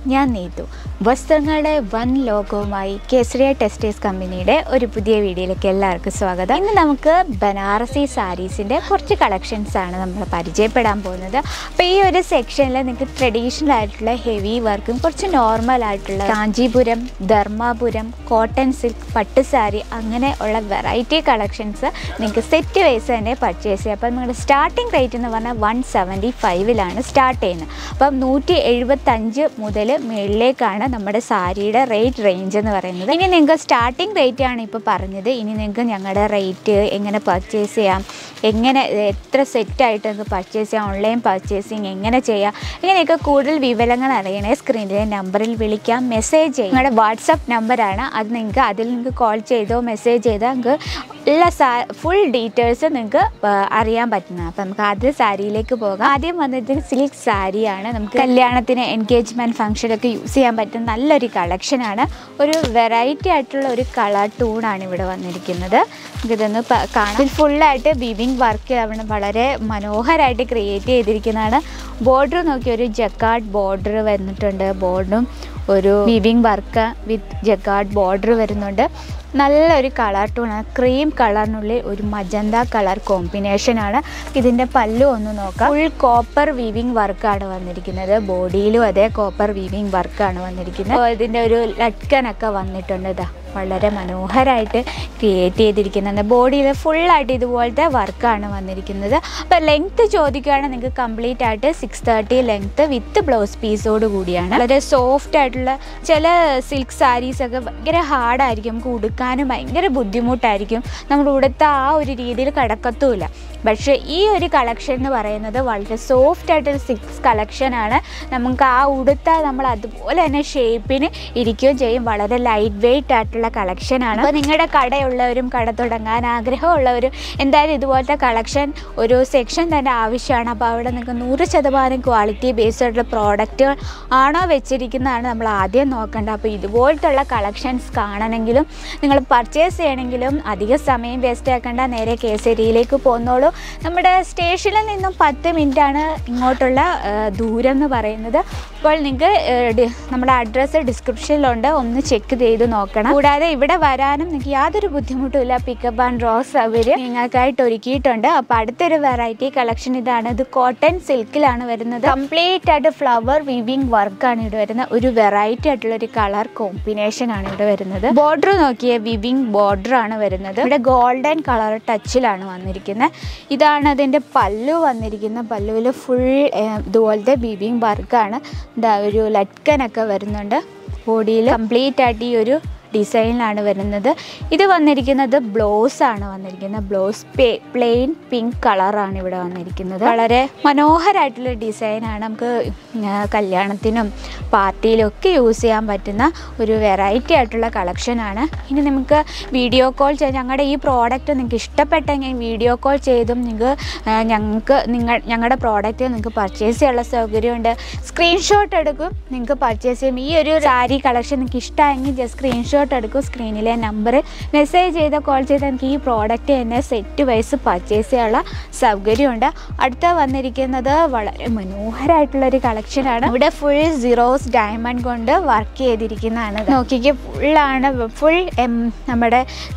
ഞാൻ നീതു വസ്ത്രങ്ങളുടെ വൻ ലോകവുമായി കേസരിയ ടെക്സ്റ്റൈൽസ് കമ്പനിയുടെ ഒരു പുതിയ വീഡിയോയിലേക്ക് എല്ലാവർക്കും സ്വാഗതം ഇന്ന് നമുക്ക് ബനാറസി സാരീസിൻ്റെ കുറച്ച് കളക്ഷൻസ് ആണ് നമ്മൾ പരിചയപ്പെടാൻ പോകുന്നത് അപ്പോൾ ഈ ഒരു സെക്ഷനിൽ നിങ്ങൾക്ക് ട്രഡീഷണൽ ആയിട്ടുള്ള ഹെവി വർക്കും കുറച്ച് നോർമൽ ആയിട്ടുള്ള കാഞ്ചീപുരം ധർമാപുരം കോട്ടൺ സിൽക്ക് പട്ട് സാരി അങ്ങനെ ഉള്ള വെറൈറ്റി കളക്ഷൻസ് നിങ്ങൾക്ക് സെറ്റ് വൈസ് തന്നെ പർച്ചേസ് ചെയ്യാം അപ്പോൾ നിങ്ങളുടെ സ്റ്റാർട്ടിംഗ് റേറ്റ് എന്ന് പറഞ്ഞാൽ വൺ സെവൻറ്റി ഫൈവിലാണ് സ്റ്റാർട്ട് ചെയ്യുന്നത് അപ്പം നൂറ്റി എഴുപത്തഞ്ച് മുതൽ മുകളിലേക്കാണ് നമ്മുടെ സാരിയുടെ റേറ്റ് റേഞ്ച് എന്ന് പറയുന്നത് ഇനി നിങ്ങൾക്ക് സ്റ്റാർട്ടിംഗ് റേറ്റ് ആണ് ഇപ്പോൾ പറഞ്ഞത് ഇനി നിങ്ങൾക്ക് ഞങ്ങളുടെ റേറ്റ് എങ്ങനെ പർച്ചേസ് ചെയ്യാം എങ്ങനെ എത്ര സെറ്റായിട്ട് നിങ്ങൾക്ക് പർച്ചേസ് ചെയ്യാം ഓൺലൈൻ പർച്ചേസിങ് എങ്ങനെ ചെയ്യാം ഇങ്ങനെയൊക്കെ കൂടുതൽ വിവരങ്ങൾ അറിയണേ സ്ക്രീനിലെ നമ്പറിൽ വിളിക്കാം മെസ്സേജ് ചെയ്യും നിങ്ങളുടെ വാട്സപ്പ് നമ്പറാണ് അത് നിങ്ങൾക്ക് അതിൽ നിങ്ങൾക്ക് കോൾ ചെയ്തോ മെസ്സേജ് ചെയ്തോ നിങ്ങൾക്ക് എല്ലാ സാ ഫുൾ ഡീറ്റെയിൽസ് നിങ്ങൾക്ക് അറിയാൻ പറ്റുന്നത് അപ്പം നമുക്ക് ആദ്യം സാരിയിലേക്ക് പോകാം ആദ്യം വന്നിട്ട് സിൽക്ക് സാരിയാണ് നമുക്ക് കല്യാണത്തിന് എൻഗേജ്മെൻറ്റ് ഫംഗ്ഷനൊക്കെ യൂസ് ചെയ്യാൻ പറ്റുന്ന നല്ലൊരു കളക്ഷനാണ് ഒരു വെറൈറ്റി ആയിട്ടുള്ള ഒരു കളർ ടൂണാണ് ഇവിടെ വന്നിരിക്കുന്നത് നമുക്കിതൊന്ന് പ- കാണാം ഇതിൽ ഫുള്ളായിട്ട് ബിവിങ് വർക്ക് അവിടെ വളരെ മനോഹരമായിട്ട് ക്രിയേറ്റ് ചെയ്തിരിക്കുന്നതാണ് ബോർഡർ നോക്കി ഒരു ജക്കാർഡ് ബോർഡർ വന്നിട്ടുണ്ട് ബോർഡും ഒരു weaving work with jacquard border വരുന്നുണ്ട് നല്ലൊരു കളർ ടൂണാണ് ക്രീം കളറിനുള്ളിൽ ഒരു മജന്ത കളർ കോമ്പിനേഷനാണ് ഇതിൻ്റെ പല്ലു ഒന്ന് നോക്കാം ഫുൾ കോപ്പർ വീവിങ് വർക്കാണ് വന്നിരിക്കുന്നത് ബോഡിയിലും അതേ കോപ്പർ വീവിങ് വർക്കാണ് വന്നിരിക്കുന്നത് അപ്പോൾ ഇതിൻ്റെ ഒരു ലട്കനൊക്കെ വന്നിട്ടുണ്ട് ഇതാ വളരെ മനോഹരമായിട്ട് ക്രിയേറ്റ് ചെയ്തിരിക്കുന്നത് ബോഡിയിൽ ഫുള്ളായിട്ട് ഇതുപോലത്തെ വർക്കാണ് വന്നിരിക്കുന്നത് അപ്പോൾ ലെങ്ത്ത് ചോദിക്കുകയാണെങ്കിൽ നിങ്ങൾക്ക് കംപ്ലീറ്റ് ആയിട്ട് six thirty length with blouse പീസോട് കൂടിയാണ് വളരെ സോഫ്റ്റ് ആയിട്ടുള്ള ചില സിൽക്ക് സാരീസൊക്കെ ഭയങ്കര ഹാർഡായിരിക്കും നമുക്ക് ഉടുക്കാനും ഭയങ്കര ബുദ്ധിമുട്ടായിരിക്കും നമ്മൾ ഉടുത്ത ആ ഒരു രീതിയിൽ കിടക്കത്തുമില്ല പക്ഷേ ഈ ഒരു കളക്ഷൻ എന്ന് പറയുന്നത് വളരെ സോഫ്റ്റ് ആയിട്ടൊരു സിക്സ് കളക്ഷനാണ് നമുക്ക് ആ ഉടുത്ത നമ്മൾ അതുപോലെ തന്നെ ഷേപ്പിന് ഇരിക്കുകയും ചെയ്യും വളരെ ലൈറ്റ് വെയിറ്റ് ആയിട്ടുള്ള കളക്ഷനാണ് അപ്പോൾ നിങ്ങളുടെ കടയുള്ളവരും കട തുടങ്ങാൻ ആഗ്രഹമുള്ളവരും എന്തായാലും ഇതുപോലത്തെ കളക്ഷൻ ഒരു സെക്ഷൻ തന്നെ ആവശ്യമാണ് അപ്പോൾ അവിടെ നിങ്ങൾക്ക് നൂറ് ശതമാനം ക്വാളിറ്റി ബേസ്ഡ് ആയിട്ടുള്ള പ്രോഡക്റ്റുകൾ ആണോ വെച്ചിരിക്കുന്നതാണ് നമ്മൾ ആദ്യം നോക്കേണ്ടത് അപ്പോൾ ഇതുപോലത്തുള്ള കളക്ഷൻസ് കാണണമെങ്കിലും നിങ്ങൾ പർച്ചേസ് ചെയ്യണമെങ്കിലും അധിക സമയം വേസ്റ്റ് ആക്കേണ്ട നേരെ കേസരിയിലേക്ക് പോന്നോളൂ നമ്മുടെ സ്റ്റേഷനിൽ നിന്നും പത്ത് മിനിറ്റാണ് ഇങ്ങോട്ടുള്ള ആ, ദൂരം എന്ന് പറയുന്നത് അപ്പോൾ നിങ്ങൾക്ക് നമ്മുടെ അഡ്രസ്സ് ഡിസ്ക്രിപ്ഷനിലുണ്ട് ഒന്ന് ചെക്ക് ചെയ്ത് നോക്കണം കൂടാതെ ഇവിടെ വരാനും നിങ്ങൾക്ക് യാതൊരു ബുദ്ധിമുട്ടുമില്ല പിക്കപ്പ് ആൻഡ് ഡ്രോ സൗകര്യം നിങ്ങൾക്കായിട്ട് ഒരുക്കിയിട്ടുണ്ട് അപ്പോൾ അടുത്തൊരു വെറൈറ്റി കളക്ഷൻ ഇതാണ് ഇത് കോട്ടൺ സിൽക്കിലാണ് വരുന്നത് കംപ്ലീറ്റ് ആയിട്ട് ഫ്ലവർ വിവിങ് വർക്കാണ് ഇവിടെ വരുന്നത് ഒരു വെറൈറ്റി ആയിട്ടുള്ള ഒരു കളർ കോമ്പിനേഷൻ ആണ് ഇവിടെ വരുന്നത് ബോർഡർ നോക്കിയ വിവിങ് ബോർഡർ ആണ് വരുന്നത് ഇവിടെ ഗോൾഡൻ കളർ ടച്ചിലാണ് വന്നിരിക്കുന്നത് ഇതാണ് അതിൻ്റെ പല്ലു വന്നിരിക്കുന്നത് പല്ലുവിൽ ഫുൾ ഇതുപോലത്തെ വിവിങ് വർക്കാണ് ഇതാ ഒരു ലറ്റ്കനൊക്കെ വരുന്നുണ്ട് ബോഡിയിൽ കംപ്ലീറ്റ് ആയിട്ട് ഈ ഒരു ഡിസൈനിലാണ് വരുന്നത് ഇത് വന്നിരിക്കുന്നത് ബ്ലൗസ് ആണ് വന്നിരിക്കുന്നത് ബ്ലൗസ് പ്ലെയിൻ പിങ്ക് കളറാണ് ഇവിടെ വന്നിരിക്കുന്നത് വളരെ മനോഹരമായിട്ടുള്ള ഡിസൈനാണ് നമുക്ക് ആ, കല്യാണത്തിനും പാർട്ടിയിലും ഒക്കെ യൂസ് ചെയ്യാൻ പറ്റുന്ന ഒരു വെറൈറ്റി ആയിട്ടുള്ള കളക്ഷനാണ് ഇനി നമുക്ക് വീഡിയോ കോൾ ചെയ്ത് ഞങ്ങളുടെ ഈ പ്രോഡക്റ്റ് നിങ്ങൾക്ക് ഇഷ്ടപ്പെട്ടെങ്കിൽ വീഡിയോ കോൾ ചെയ്തും നിങ്ങൾക്ക് ആ, ഞങ്ങൾക്ക് നിങ്ങൾ ഞങ്ങളുടെ പ്രോഡക്റ്റ് നിങ്ങൾക്ക് പർച്ചേസ് ചെയ്യാനുള്ള സൗകര്യമുണ്ട് സ്ക്രീൻഷോട്ട് എടുക്കും നിങ്ങൾക്ക് പർച്ചേസ് ചെയ്യും ഈ ഒരു സാരി കളക്ഷൻ നിങ്ങൾക്ക് ഇഷ്ടമായെങ്കിൽ ജസ്റ്റ് സ്ക്രീൻഷോട്ട് എടുക്കും സ്ക്രീനിലെ നമ്പർ മെസ്സേജ് ചെയ്ത് കോൾ ചെയ്ത് എനിക്ക് ഈ പ്രോഡക്റ്റ് തന്നെ സെറ്റ് വൈസ് പർച്ചേസ് ചെയ്യാനുള്ള സൗകര്യമുണ്ട് അടുത്ത വന്നിരിക്കുന്നത് വളരെ മനോഹരമായിട്ടുള്ളൊരു കളക്ഷനാണ് ഇവിടെ ഫുൾ സീറോസ് ഡയമണ്ട് കൊണ്ട് വർക്ക് ചെയ്തിരിക്കുന്നതാണ് നോക്കിക്ക് ഫുള്ളാണ് ഫുൾ നമ്മുടെ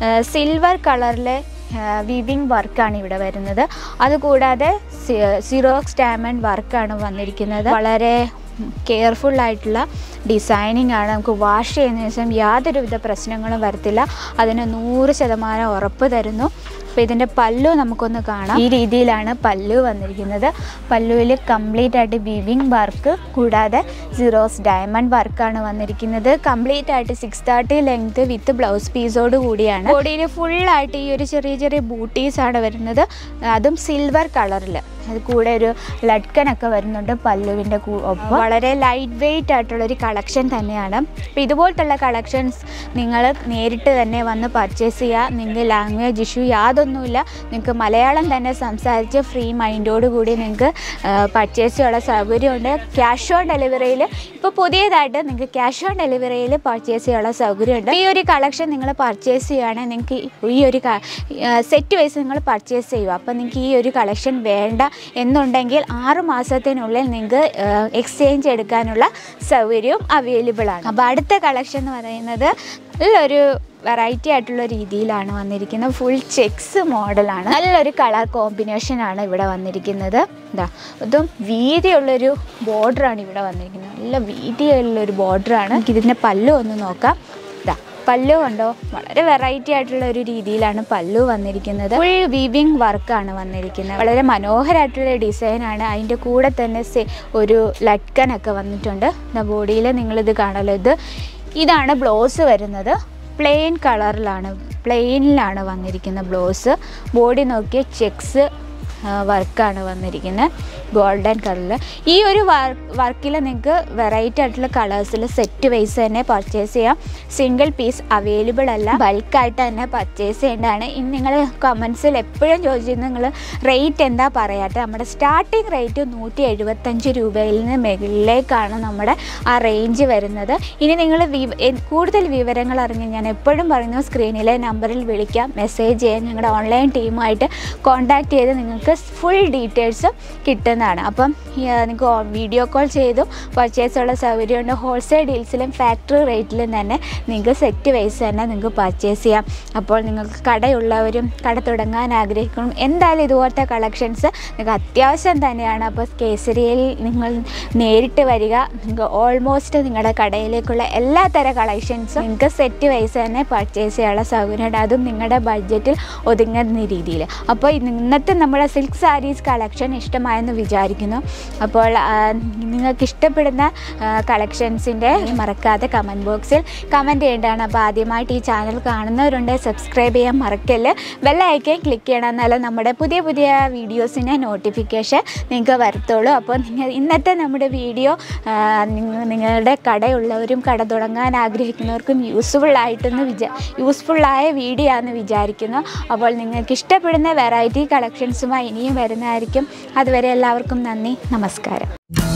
സിൽവർ കളറിലെ വിവിങ് വർക്കാണ് ഇവിടെ വരുന്നത് അതുകൂടാതെ സിറോക്സ് ഡയമണ്ട് വർക്കാണ് വന്നിരിക്കുന്നത് വളരെ കെയർഫുൾ ആയിട്ടുള്ള ഡിസൈനിങ് ആണ് നമുക്ക് വാഷ് ചെയ്യുന്നതിന് ശേഷം യാതൊരുവിധ പ്രശ്നങ്ങളും വരത്തില്ല അതിന് നൂറ് ശതമാനം ഉറപ്പ് തരുന്നു അപ്പോൾ ഇതിൻ്റെ പല്ലു നമുക്കൊന്ന് കാണാം ഈ രീതിയിലാണ് പല്ലു വന്നിരിക്കുന്നത് പല്ലുവിൽ കംപ്ലീറ്റ് ആയിട്ട് വിവിങ് വർക്ക് കൂടാതെ സീറോസ് ഡയമണ്ട് വർക്കാണ് വന്നിരിക്കുന്നത് കംപ്ലീറ്റ് ആയിട്ട് six thirty length with blouse പീസോട് കൂടിയാണ് ബോഡിയിൽ ഫുള്ളായിട്ട് ഈ ഒരു ചെറിയ ചെറിയ ബൂട്ടീസ് ആണ് വരുന്നത് അതും സിൽവർ കളറിൽ അത് കൂടെ ഒരു ലട്കനൊക്കെ വരുന്നുണ്ട് പല്ലുവിൻ്റെ ഒപ്പം വളരെ ലൈറ്റ് വെയിറ്റ് ആയിട്ടുള്ള ഒരു കളക്ഷൻ തന്നെയാണ് അപ്പോൾ ഇതുപോലത്തുള്ള കളക്ഷൻസ് നിങ്ങൾ നേരിട്ട് തന്നെ വന്ന് പർച്ചേസ് ചെയ്യുക നിങ്ങൾക്ക് ലാംഗ്വേജ് ഇഷ്യൂ യാതൊന്നുമില്ല നിങ്ങൾക്ക് മലയാളം തന്നെ സംസാരിച്ച് ഫ്രീ മൈൻഡോട് കൂടി നിങ്ങൾക്ക് പർച്ചേസ് ചെയ്യാനുള്ള സൗകര്യമുണ്ട് ക്യാഷ് ഓൺ ഡെലിവറിയിൽ ഇപ്പോൾ പുതിയതായിട്ട് നിങ്ങൾക്ക് ക്യാഷ് ഓൺ ഡെലിവറിയിൽ പർച്ചേസ് ചെയ്യാനുള്ള സൗകര്യമുണ്ട് ഈ ഒരു കളക്ഷൻ നിങ്ങൾ പർച്ചേസ് ചെയ്യുകയാണെങ്കിൽ നിങ്ങൾക്ക് ഈ ഒരു സെറ്റ് വൈസ് നിങ്ങൾ പർച്ചേസ് ചെയ്യുക അപ്പോൾ നിങ്ങൾക്ക് ഈ ഒരു കളക്ഷൻ വേണ്ട എന്നുണ്ടെങ്കിൽ ആറ് മാസത്തിനുള്ളിൽ നിങ്ങൾക്ക് എക്സ്ചേഞ്ച് എടുക്കാനുള്ള സൗകര്യവും അവൈലബിൾ ആണ് അപ്പോൾ അടുത്ത കളക്ഷൻ എന്ന് പറയുന്നത് നല്ലൊരു വെറൈറ്റി ആയിട്ടുള്ള രീതിയിലാണ് വന്നിരിക്കുന്നത് ഫുൾ ചെക്സ് മോഡലാണ് നല്ലൊരു കളർ കോമ്പിനേഷൻ ആണ് ഇവിടെ വന്നിരിക്കുന്നത് ഇതാ ഇതും വീതിയുള്ളൊരു ബോർഡറാണ് ഇവിടെ വന്നിരിക്കുന്നത് നല്ല വീതിയുള്ളൊരു ബോർഡറാണ് നമുക്ക് ഇതിൻ്റെ പല്ലു ഒന്ന് നോക്കാം ഇതാ പല്ലു കണ്ടോ വളരെ വെറൈറ്റി ആയിട്ടുള്ള ഒരു രീതിയിലാണ് പല്ലു വന്നിരിക്കുന്നത് ഫുൾ വീവിങ് വർക്കാണ് വന്നിരിക്കുന്നത് വളരെ മനോഹരമായിട്ടുള്ള ഡിസൈനാണ് അതിൻ്റെ കൂടെ തന്നെ സെ- ഒരു ലട്കനൊക്കെ വന്നിട്ടുണ്ട് ബോഡിയിൽ നിങ്ങളിത് കാണല്ലോ ഇത് ഇതാണ് ബ്ലൗസ് വരുന്നത് പ്ലെയിൻ കളറിലാണ് പ്ലെയിനിലാണ് വന്നിരിക്കുന്ന ബ്ലൗസ് ബോഡി നോക്കിയ ചെക്സ് വർക്കാണ് വന്നിരിക്കുന്നത് ഗോൾഡൻ കളറിൽ ഈ ഒരു വർക്കിൽ നിങ്ങൾക്ക് വെറൈറ്റി ആയിട്ടുള്ള കളേഴ്സിൽ സെറ്റ് വൈസ് തന്നെ പർച്ചേസ് ചെയ്യാം സിംഗിൾ പീസ് അവൈലബിൾ അല്ല ബൾക്കായിട്ട് തന്നെ പർച്ചേസ് ചെയ്യേണ്ടതാണ് ഇനി നിങ്ങൾ കമൻസിൽ എപ്പോഴും ചോദിച്ചിരുന്നു നിങ്ങൾ റേറ്റ് എന്താ പറയാട്ടെ നമ്മുടെ സ്റ്റാർട്ടിങ് റേറ്റ് നൂറ്റി എഴുപത്തഞ്ച് രൂപയിൽ നിന്ന് മുകളിലേക്കാണ് നമ്മുടെ ആ റേഞ്ച് വരുന്നത് ഇനി നിങ്ങൾ കൂടുതൽ വിവരങ്ങൾ അറിഞ്ഞ് ഞാൻ എപ്പോഴും പറയുന്നു സ്ക്രീനിലെ നമ്പറിൽ വിളിക്കാം മെസ്സേജ് ചെയ്യാൻ ഞങ്ങളുടെ ഓൺലൈൻ ടീമുമായിട്ട് കോൺടാക്ട് ചെയ്ത് നിങ്ങൾക്ക് ഫുൾ ഡീറ്റെയിൽസും കിട്ടുന്നതാണ് അപ്പം ഈ, ആ, നിങ്ങൾക്ക് വീഡിയോ കോൾ ചെയ്തും പർച്ചേസുള്ള സൗകര്യമുണ്ട് ഹോൾസെയിൽ ഡീൽസിലും ഫാക്ടറി റേറ്റിലും തന്നെ നിങ്ങൾക്ക് സെറ്റ് വൈസ് തന്നെ നിങ്ങൾക്ക് പർച്ചേസ് ചെയ്യാം അപ്പോൾ നിങ്ങൾക്ക് കടയുള്ളവരും കട തുടങ്ങാൻ ആഗ്രഹിക്കണം എന്തായാലും ഇതുപോലത്തെ കളക്ഷൻസ് നിങ്ങൾക്ക് അത്യാവശ്യം തന്നെയാണ് അപ്പോൾ കേസരിയിൽ നിങ്ങൾ നേരിട്ട് വരിക നിങ്ങൾക്ക് ഓൾമോസ്റ്റ് നിങ്ങളുടെ കടയിലേക്കുള്ള എല്ലാ തര കളക്ഷൻസും നിങ്ങൾക്ക് സെറ്റ് വൈസ് തന്നെ പർച്ചേസ് ചെയ്യാനുള്ള സൗകര്യമുണ്ട് അതും നിങ്ങളുടെ ബഡ്ജറ്റിൽ ഒതുങ്ങുന്ന രീതിയിൽ അപ്പോൾ ഇന്ന് ഇന്നത്തെ നമ്മുടെ സിൽക്ക് സാരീസ് കളക്ഷൻ ഇഷ്ടമായെന്ന് വിചാരിക്കുന്നു അപ്പോൾ ആ, നിങ്ങൾക്ക് ഇഷ്ടപ്പെടുന്ന കളക്ഷൻസിൻ്റെ മറക്കാതെ കമൻറ്റ് ബോക്സിൽ കമൻറ്റ് ചെയ്യേണ്ടതാണ് അപ്പോൾ ആദ്യമായിട്ട് ഈ ചാനൽ കാണുന്നവരുണ്ട് സബ്സ്ക്രൈബ് ചെയ്യാൻ മറക്കല്ല് ബെല്ലൈക്കൻ ക്ലിക്ക് ചെയ്യണം എന്നാലും നമ്മുടെ പുതിയ പുതിയ വീഡിയോസിൻ്റെ നോട്ടിഫിക്കേഷൻ നിങ്ങൾക്ക് വരത്തുള്ളൂ അപ്പോൾ നിങ്ങൾ ഇന്നത്തെ നമ്മുടെ വീഡിയോ നിങ്ങളുടെ കടയുള്ളവരും കട തുടങ്ങാൻ ആഗ്രഹിക്കുന്നവർക്കും യൂസ്ഫുൾ ആയിട്ടെന്ന് വിചാ യൂസ്ഫുള്ളായ വീഡിയോ ആണെന്ന് വിചാരിക്കുന്നു അപ്പോൾ നിങ്ങൾക്ക് ഇഷ്ടപ്പെടുന്ന വെറൈറ്റി കളക്ഷൻസുമായി ഇനിയും വരുന്നതായിരിക്കും അതുവരെ എല്ലാവർക്കും നന്ദി നമസ്കാരം